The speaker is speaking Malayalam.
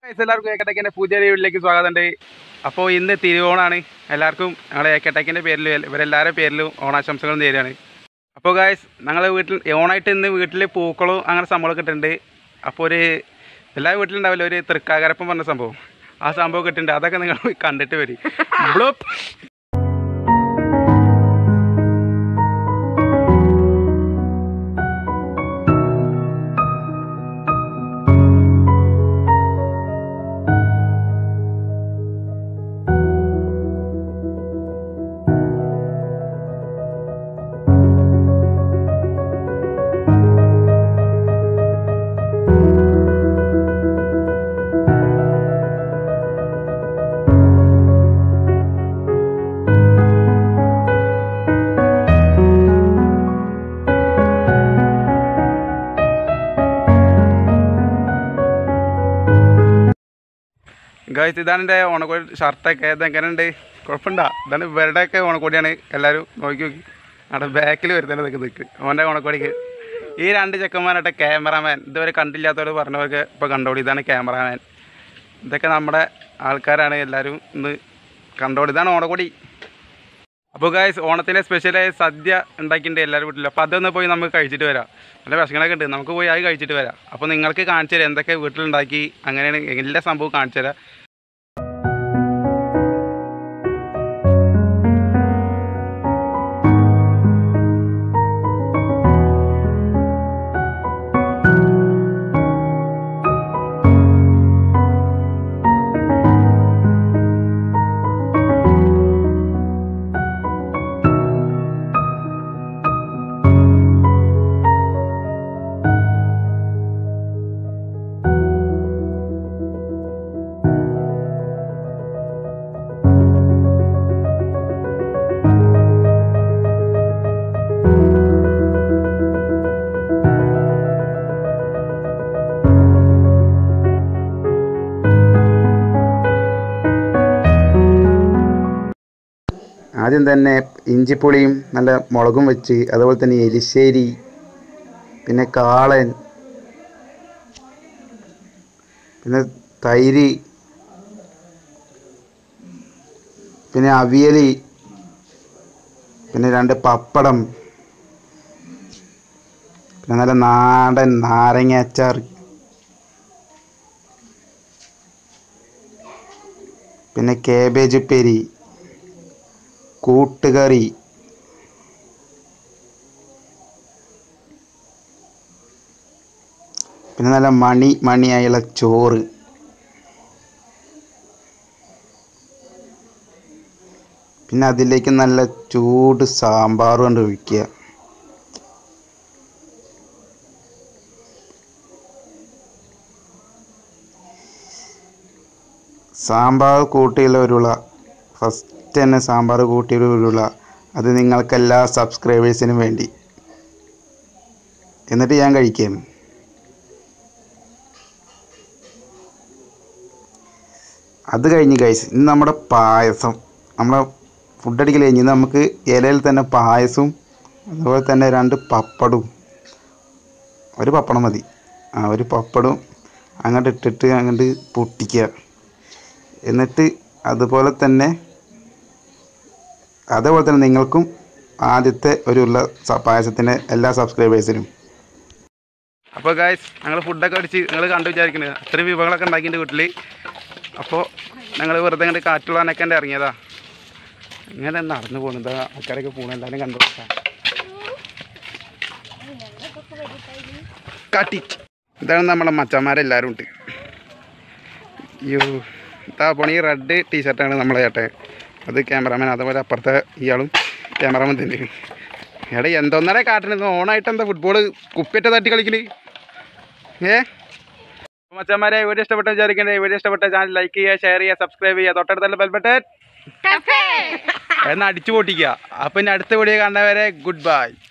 Guys, എല്ലാവർക്കും ഏക്കട്ടക്കിന്റെ പുതിയ വീട്ടിലേക്ക് സ്വാഗതമുണ്ട് അപ്പോൾ ഇന്ന് തിരുവോണാണ് എല്ലാവർക്കും ഞങ്ങളുടെ ഏക്കട്ടക്കിന്റെ പേരിലും ഇവരെല്ലാവരുടെ പേരിലും ഓണാശംസകൾ നേരുകയാണ് അപ്പോൾ ഗായ്സ് ഞങ്ങളെ വീട്ടിൽ ഓണായിട്ട് ഇന്ന് വീട്ടിൽ പൂക്കളും അങ്ങനെ സംഭവമൊക്കെ ഇട്ടിട്ടുണ്ട് അപ്പോൾ ഒരു എല്ലാ വീട്ടിലുണ്ടാവില്ല ഒരു തൃക്കാകരപ്പം പറഞ്ഞ സംഭവം ആ സംഭവം ഇട്ടിട്ടുണ്ട് അതൊക്കെ നിങ്ങൾ പോയി കണ്ടിട്ട് വരും ബ്ലോപ്പ് ഗായ്സ് ഇതാണ് എൻ്റെ ഓണക്കോടി ഷർട്ടൊക്കെ ഇത് എങ്ങനെയുണ്ട് കുഴപ്പമുണ്ടോ ഇതാണ് ഇവരുടെയൊക്കെ ഓണക്കോടിയാണ് എല്ലാവരും നോക്കി നോക്കി അവിടെ ബാക്കിൽ വരുന്നത് നിൽക്ക് നിൽക്ക് ഓൻ്റെ ഓണക്കോടിക്ക് ഈ രണ്ട് ചെക്കന്മാരായിട്ട് ക്യാമറാമാൻ ഇതുവരെ കണ്ടില്ലാത്തവർ പറഞ്ഞവർക്ക് ഇപ്പോൾ കണ്ടോളി ഇതാണ് ക്യാമറാമാൻ ഇതൊക്കെ നമ്മുടെ ആൾക്കാരാണ് എല്ലാവരും ഇന്ന് കണ്ടോളി ഇതാണ് ഓണക്കോടി അപ്പോൾ ഗായ്സ് ഓണത്തിൻ്റെ സ്പെഷ്യലായ സദ്യ ഉണ്ടാക്കിയിട്ടുണ്ട് എല്ലാവരും വീട്ടിലും അപ്പോൾ അതൊന്ന് പോയി നമുക്ക് കഴിച്ചിട്ട് വരാം നല്ല ഭക്ഷണമൊക്കെ ഉണ്ട് നമുക്ക് പോയി അത് കഴിച്ചിട്ട് വരാം അപ്പോൾ നിങ്ങൾക്ക് കാണിച്ചു തരാം എന്തൊക്കെ വീട്ടിലുണ്ടാക്കി അങ്ങനെയാണ് എല്ലാ സംഭവവും കാണിച്ചു തരാം ആദ്യം തന്നെ ഇഞ്ചിപ്പുളിയും നല്ല മുളകും വെച്ച് അതുപോലെ തന്നെ എലിശ്ശേരി പിന്നെ കാളൻ പിന്നെ തൈര് പിന്നെ അവിയൽ പിന്നെ രണ്ട് പപ്പടം പിന്നെ നല്ല നാടൻ നാരങ്ങ അച്ചാർ പിന്നെ കേബേജ് ഉപ്പേരി കൂട്ടുകറി പിന്നെ നല്ല മണി മണിയായുള്ള ചോറ് പിന്നെ അതിലേക്ക് നല്ല ചൂട് സാമ്പാർ കൊണ്ട് ഒഴിക്കുക സാമ്പാർ കൂട്ടിയുള്ള ഒരുള ഫസ്റ്റ് തന്നെ സാമ്പാർ കൂട്ടിയുള്ള ഒരുള അത് നിങ്ങൾക്കെല്ലാ സബ്സ്ക്രൈബേഴ്സിനും വേണ്ടി എന്നിട്ട് ഞാൻ കഴിക്കാം അത് കഴിഞ്ഞ് കഴിച്ച് ഇന്ന് നമ്മുടെ പായസം നമ്മളെ ഫുഡ് അടിക്കൽ കഴിഞ്ഞ് ഇന്ന് നമുക്ക് ഇലയിൽ തന്നെ പായസവും അതുപോലെ തന്നെ രണ്ട് പപ്പടും ഒരു പപ്പടം മതി ആ ഒരു പപ്പടും അങ്ങോട്ട് ഇട്ടിട്ട് അങ്ങോട്ട് പൊട്ടിക്കുക എന്നിട്ട് അതുപോലെ തന്നെ അതേപോലെ തന്നെ നിങ്ങൾക്കും ആദ്യത്തെ ഒരു ഉള്ള സ- പായസത്തിന് എല്ലാ സബ്സ്ക്രൈബേഴ്സിനും അപ്പോൾ ഗായ്സ് ഞങ്ങൾ ഫുഡൊക്കെ അടിച്ച് നിങ്ങൾ കണ്ടു വിചാരിക്കുന്നത് അത്രയും വിഭവങ്ങളൊക്കെ ഉണ്ടാക്കിയിട്ട് വീട്ടിൽ അപ്പോൾ ഞങ്ങൾ വെറുതെ ഇങ്ങോട്ട് കാറ്റുള്ളവനൊക്കെ എൻ്റെ ഇറങ്ങിയതാ ഇങ്ങനെ നടന്നു പോകുന്നത് ആൾക്കാരൊക്കെ പോകണം എല്ലാവരും കണ്ടു കാട്ടി ഇതാണ് നമ്മളെ മച്ചന്മാരെല്ലാവരും ഉണ്ട് അയ്യോ ഇതാ പോണി റെഡ് ടീഷർട്ടാണ് നമ്മളെ ചേട്ടൻ അത് ക്യാമറാമാൻ അതേപോലെ അപ്പുറത്തെ ഇയാളും ക്യാമറാമാൻ തന്നെ എടാ എന്തോന്നടെ കാട്ടണത് ഓണായിട്ട് എന്താ ഫുട്ബോൾ കുപ്പിയറ്റ തട്ടി കളിക്കല് ഏ മച്ചന്മാരെ വീഡിയോ ഇഷ്ടപ്പെട്ട വിചാരിക്കണ്ടേ വീഡിയോ ഇഷ്ടപ്പെട്ട ചാനൽ ലൈക്ക് ചെയ്യുക ഷെയർ ചെയ്യുക സബ്സ്ക്രൈബ് ചെയ്യുക തൊട്ടടുത്തുള്ള ബെൽബട്ടൻ എന്നാ അടിച്ചു പൊട്ടിക്കുക അപ്പം ഇനി അടുത്ത വീഡിയോ കാണുന്നവരെ ഗുഡ് ബൈ